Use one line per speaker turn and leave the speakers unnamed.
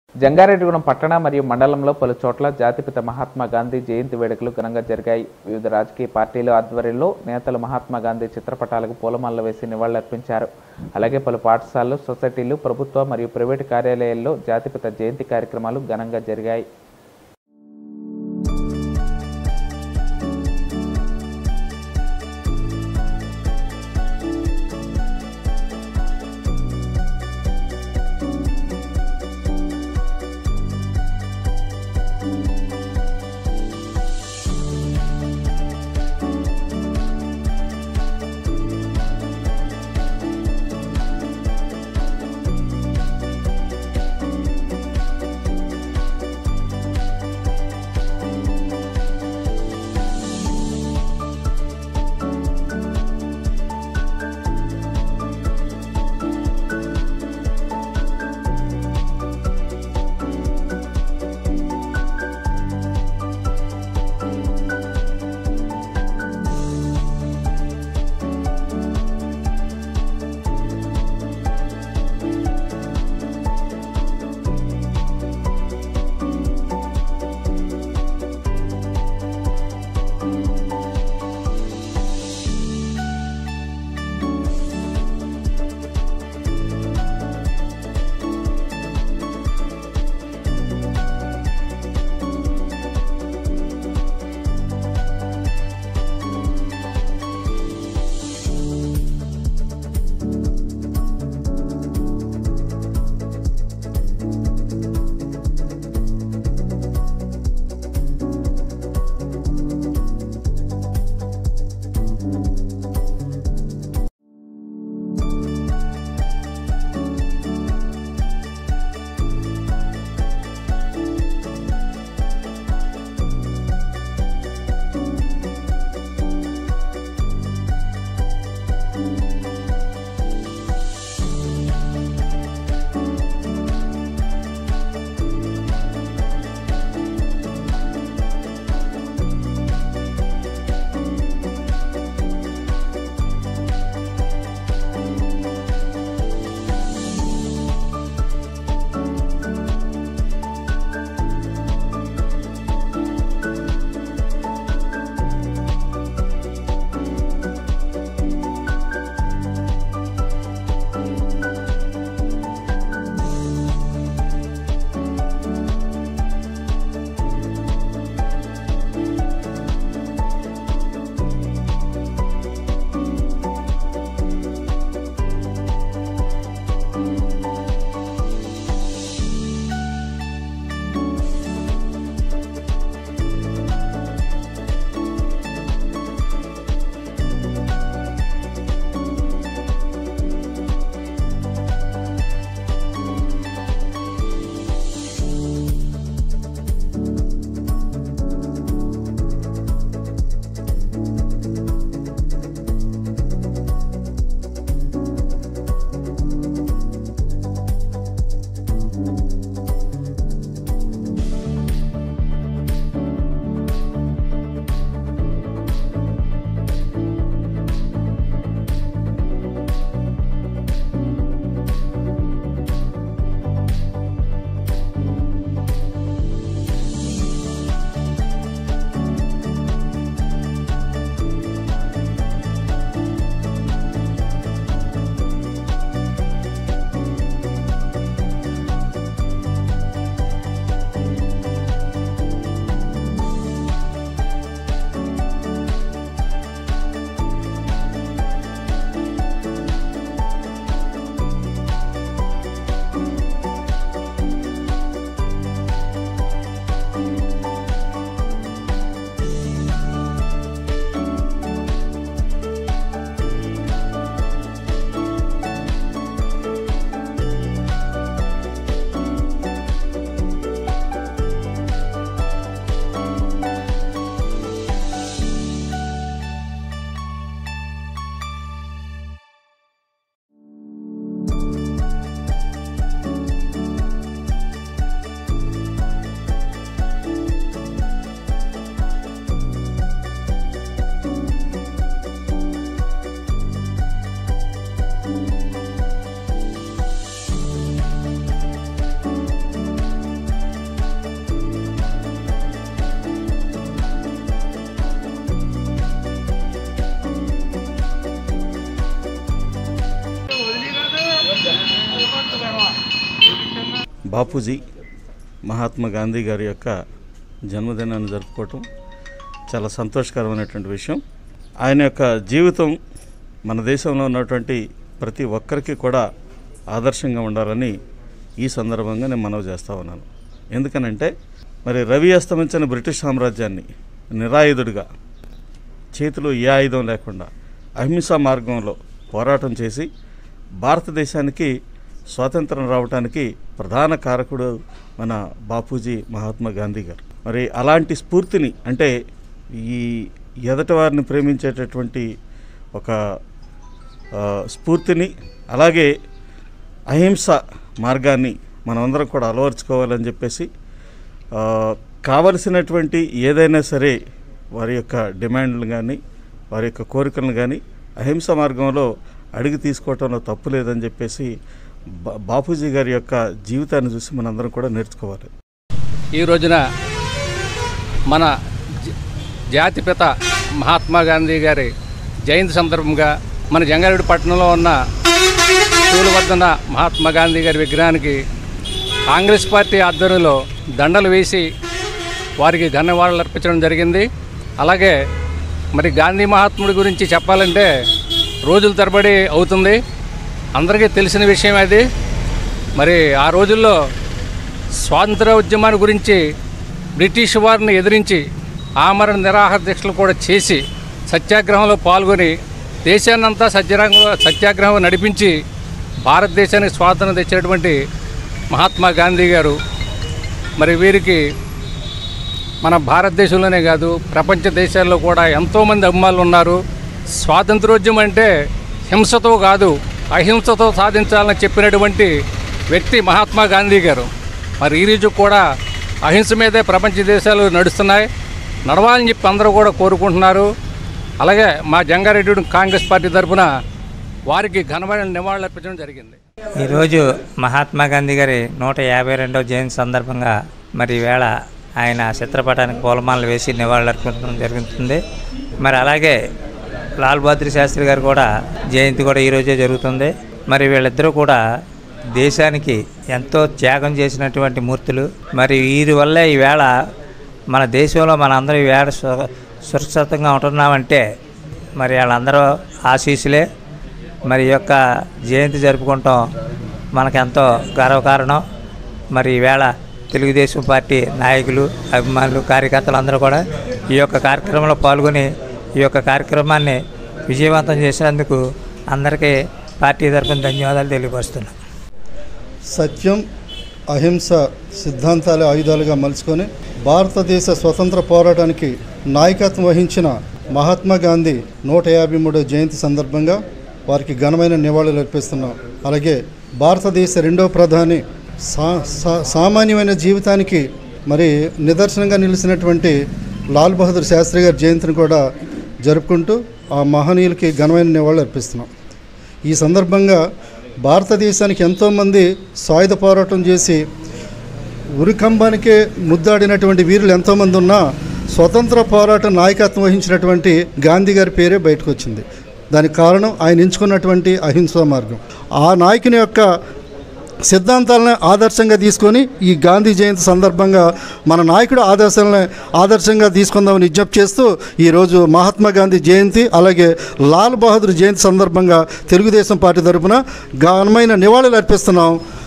జంగారెడ్డిగూడెం పట్టణ మరియు మండలంలో పలు చోట్ల జాతిపిత మహాత్మా గాంధీ జయంతి వేడుకలు ఘనంగా జరిగాయి వివిధ రాజకీయ పార్టీల ఆధ్వర్యంలో నేతలు మహాత్మా గాంధీ చిత్రపటాలకు పూలమాలలు వేసి నివాళులర్పించారు అలాగే పలు పాఠశాలలు సొసైటీలు ప్రభుత్వ మరియు ప్రైవేటు కార్యాలయాల్లో జాతిపిత జయంతి కార్యక్రమాలు ఘనంగా జరిగాయి
బాపూజీ మహాత్మా గాంధీ గారి యొక్క జన్మదినాన్ని జరుపుకోవటం చాలా సంతోషకరమైనటువంటి విషయం ఆయన యొక్క జీవితం మన దేశంలో ఉన్నటువంటి ప్రతి ఒక్కరికి కూడా ఆదర్శంగా ఉండాలని ఈ సందర్భంగా నేను మనవి చేస్తూ ఉన్నాను ఎందుకనంటే మరి రవి అస్తమించిన బ్రిటిష్ సామ్రాజ్యాన్ని నిరాయుధుడిగా చేతిలో ఏ ఆయుధం లేకుండా అహింసా మార్గంలో పోరాటం చేసి భారతదేశానికి స్వాతంత్రం రావడానికి ప్రధాన కారకుడు మన బాపూజీ మహాత్మా గాంధీ గారు మరి అలాంటి స్ఫూర్తిని అంటే ఈ ఎదటి వారిని ప్రేమించేటటువంటి ఒక ఆ, స్ఫూర్తిని అలాగే అహింస మార్గాన్ని మనమందరం కూడా అలవర్చుకోవాలని చెప్పేసి ఆ, కావలసినటువంటి ఏదైనా సరే వారి యొక్క డిమాండ్లు కానీ వారి యొక్క కోరికలను కానీ అహింస మార్గంలో అడిగి తీసుకోవటంలో తప్పు లేదని చెప్పేసి బా బాపూజీ గారి యొక్క జీవితాన్ని చూసి మనందరం కూడా నేర్చుకోవాలి
ఈ రోజున మన జ- జాతిపిత మహాత్మా గాంధీ గారి జయంతి సందర్భంగా మన జంగారెడ్డి పట్టణంలో ఉన్న స్కూల్ వద్దన మహాత్మా గాంధీ గారి విగ్రహానికి కాంగ్రెస్ పార్టీ ఆధ్వర్యంలో దండలు వేసి వారికి ధన్యవాదాలు అర్పించడం జరిగింది అలాగే మరి గాంధీ మహాత్ముడి గురించి చెప్పాలంటే రోజుల తరబడి అవుతుంది అందరికీ తెలిసిన విషయం అది మరి ఆ రోజుల్లో స్వాతంత్ర ఉద్యమాన్ని గురించి బ్రిటిష్ వారిని ఎదిరించి ఆమరణ నిరాహార దీక్షలు కూడా చేసి సత్యాగ్రహంలో పాల్గొని దేశాన్నంతా సత్యాగ్రహం సత్యాగ్రహం నడిపించి భారతదేశానికి స్వాతంత్రం తెచ్చినటువంటి మహాత్మా గాంధీ గారు మరి వీరికి మన భారతదేశంలోనే కాదు ప్రపంచ దేశాల్లో కూడా ఎంతోమంది అభిమానులు ఉన్నారు స్వాతంత్రోద్యమం అంటే హింసతో కాదు అహింసతో సాధించాలని చెప్పినటువంటి వ్యక్తి మహాత్మా గాంధీ గారు మరి ఈ రోజు కూడా అహింస మీదే ప్రపంచ దేశాలు నడుస్తున్నాయి నడవాలని చెప్పి అందరూ కూడా కోరుకుంటున్నారు అలాగే మా జంగారెడ్డి కాంగ్రెస్ పార్టీ తరఫున వారికి ఘనమైన నివాళులు అర్పించడం జరిగింది
ఈరోజు మహాత్మా గాంధీ గారి నూట యాభై రెండవ జయంతి సందర్భంగా మరి ఈవేళ ఆయన చిత్రపటానికి పూలమాలలు వేసి నివాళులు అర్పించడం జరుగుతుంది మరి అలాగే లాల్ బహదూర్ శాస్త్రి గారు కూడా జయంతి కూడా ఈరోజే జరుగుతుంది మరి వీళ్ళిద్దరూ కూడా దేశానికి ఎంతో త్యాగం చేసినటువంటి మూర్తులు మరి వీరి వల్లే ఈవేళ మన దేశంలో మన అందరూ ఈవేళ సు సురక్షితంగా ఉంటున్నామంటే మరి వాళ్ళందరూ ఆశీస్సులే మరి ఈ యొక్క జయంతి జరుపుకుంటాం మనకెంతో గర్వకారణం మరి ఈవేళ తెలుగుదేశం పార్టీ నాయకులు అభిమానులు కార్యకర్తలు అందరూ కూడా ఈ యొక్క కార్యక్రమంలో పాల్గొని ఈ యొక్క కార్యక్రమాన్ని విజయవంతం చేసినందుకు అందరికీ పార్టీ తరఫున ధన్యవాదాలు తెలియపరుస్తున్నాను
సత్యం అహింస సిద్ధాంతాలే ఆయుధాలుగా మలుచుకొని భారతదేశ స్వతంత్ర పోరాటానికి నాయకత్వం వహించిన మహాత్మా గాంధీ నూట యాభై మూడో జయంతి సందర్భంగా వారికి ఘనమైన నివాళులు అర్పిస్తున్నాం అలాగే భారతదేశ రెండవ ప్రధాని సా సా- సామాన్యమైన జీవితానికి మరి నిదర్శనంగా నిలిచినటువంటి లాల్ బహదూర్ శాస్త్రి గారి జయంతిని కూడా జరుపుకుంటూ ఆ మహనీయులకి ఘనమైన నివాళులు అర్పిస్తున్నాం ఈ సందర్భంగా భారతదేశానికి ఎంతోమంది సాయుధ పోరాటం చేసి ఉరికంబానికే ముద్దాడినటువంటి వీరులు ఎంతోమంది ఉన్నా స్వతంత్ర పోరాట నాయకత్వం వహించినటువంటి గాంధీ గారి పేరే బయటకు వచ్చింది దానికి కారణం ఆయన ఎంచుకున్నటువంటి అహింసా మార్గం ఆ నాయకుని యొక్క సిద్ధాంతాలను ఆదర్శంగా తీసుకొని ఈ గాంధీ జయంతి సందర్భంగా మన నాయకుడు ఆదర్శాలను ఆదర్శంగా తీసుకుందామని విజ్ఞప్తి చేస్తూ ఈరోజు మహాత్మా గాంధీ జయంతి అలాగే లాల్ బహదూర్ జయంతి సందర్భంగా తెలుగుదేశం పార్టీ తరపున ఘనమైన నివాళులు అర్పిస్తున్నాం